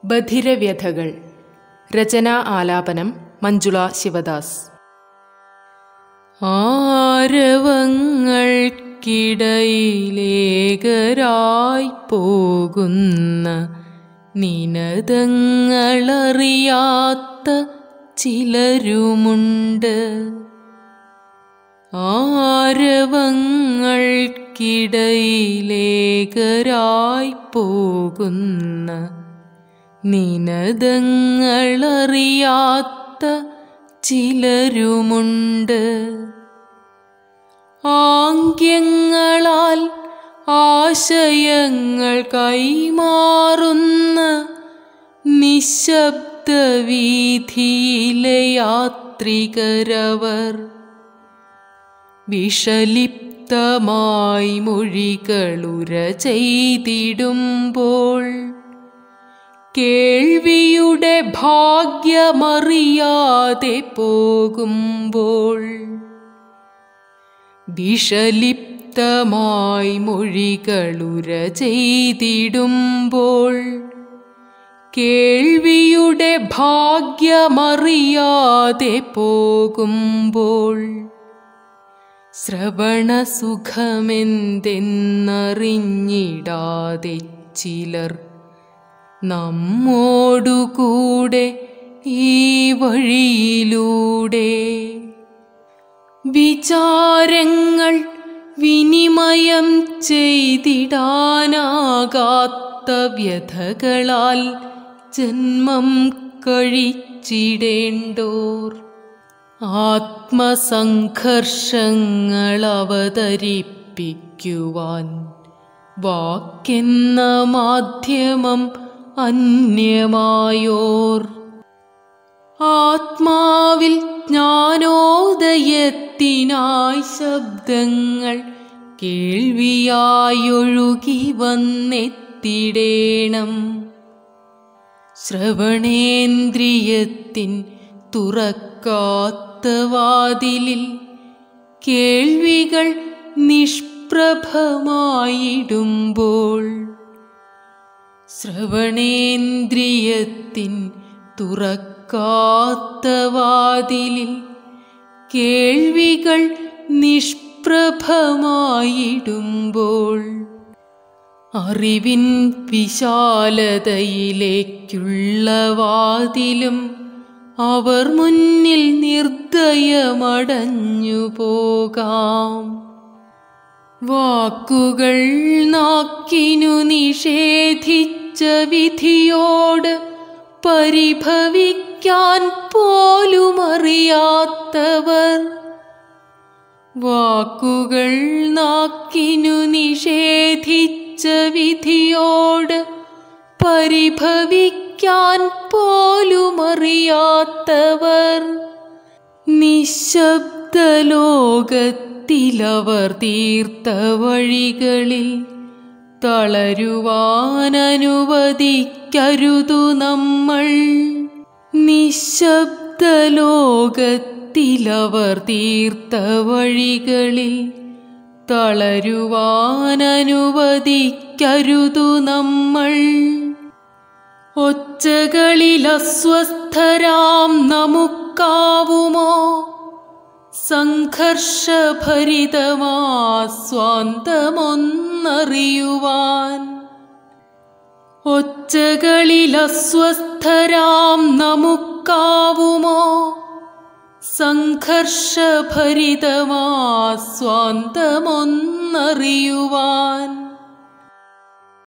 ബധിരവ്യഥകൾ രചന ആലാപനം മഞ്ജുള ശിവദാസ് ആരവങ്ങൾക്കിടയിലേകരായി പോകുന്ന നിനതങ്ങളറിയാത്ത ചിലരുമുണ്ട് ആരവങ്ങൾക്കിടയിലേകരായി പോകുന്ന നിനതങ്ങളറിയാത്ത ചിലരുമുണ്ട് ആംഗ്യങ്ങളാൽ ആശയങ്ങൾ കൈമാറുന്ന നിശബ്ദ വീഥിയിലെ യാത്രികരവർ വിഷലിപ്തമായി മൊഴികളുര ചെയ്തിടുമ്പോൾ കേൾവിയുടെ ഭാഗ്യമറിയാതെ പോകുമ്പോൾ വിഷലിപ്തമായി മൊഴികളുര ചെയ്തിടുമ്പോൾ കേൾവിയുടെ ഭാഗ്യമറിയാതെ പോകുമ്പോൾ ശ്രവണസുഖമെന്തെന്നറിഞ്ഞിടാതെ ചിലർ നമ്മോടുകൂടെ ഈ വഴിയിലൂടെ വിചാരങ്ങൾ വിനിമയം ചെയ്തിടാനാകാത്ത വ്യഥകളാൽ ജന്മം കഴിച്ചിടേണ്ടോർ ആത്മസംഘർഷങ്ങൾ അവതരിപ്പിക്കുവാൻ വാക്കെന്ന മാധ്യമം അന്യമായോർ ആത്മാവിൽ ജ്ഞാനോദയത്തിനായി ശബ്ദങ്ങൾ കേൾവിയായൊഴുകി വന്നെത്തിടേണം ശ്രവണേന്ദ്രിയത്തിൻ തുറക്കാത്ത വാതിലിൽ കേൾവികൾ നിഷ്പ്രഭമായിടുമ്പോൾ ശ്രവണേന്ദ്രിയത്തിൻ തുറക്കാത്ത വാതിലിൽ കേൾവികൾ നിഷ്പ്രഭമായിടുമ്പോൾ അറിവിൻ വിശാലതയിലേക്കുള്ള വാതിലും അവർ മുന്നിൽ നിർദ്ദയമടഞ്ഞു പോകാം വാക്കുകൾ നാക്കിനു നിഷേധിച്ച വിധിയോട് പരിഭവിക്കാൻ പോലും അറിയാത്തവർ വാക്കുകൾ നാക്കിനു നിഷേധിച്ച വിധിയോട് പരിഭവിക്കാൻ പോലും അറിയാത്തവർ നിശബ്ദ ലോകത്തിലവർ തീർത്ത വഴികളിൽ തളരുവാനനുവദിക്കരുതു നമ്മൾ നിശബ്ദ ലോകത്തിലവർ തീർത്ത വഴികളിൽ തളരുവാനനുവദിക്കരുതു നമ്മൾ ഒച്ചകളിൽ അസ്വസ്ഥരാം നമുക്കാവുമോ സംഘർഷഭരിതമാസ്വാന്തമൊന്നറിയുവാൻ ഒച്ചകളിൽ അസ്വസ്ഥരാം നമുക്കാവുമോ സംഘർഷഭരിതമാസ്വാന്തമൊന്നറിയുവാൻ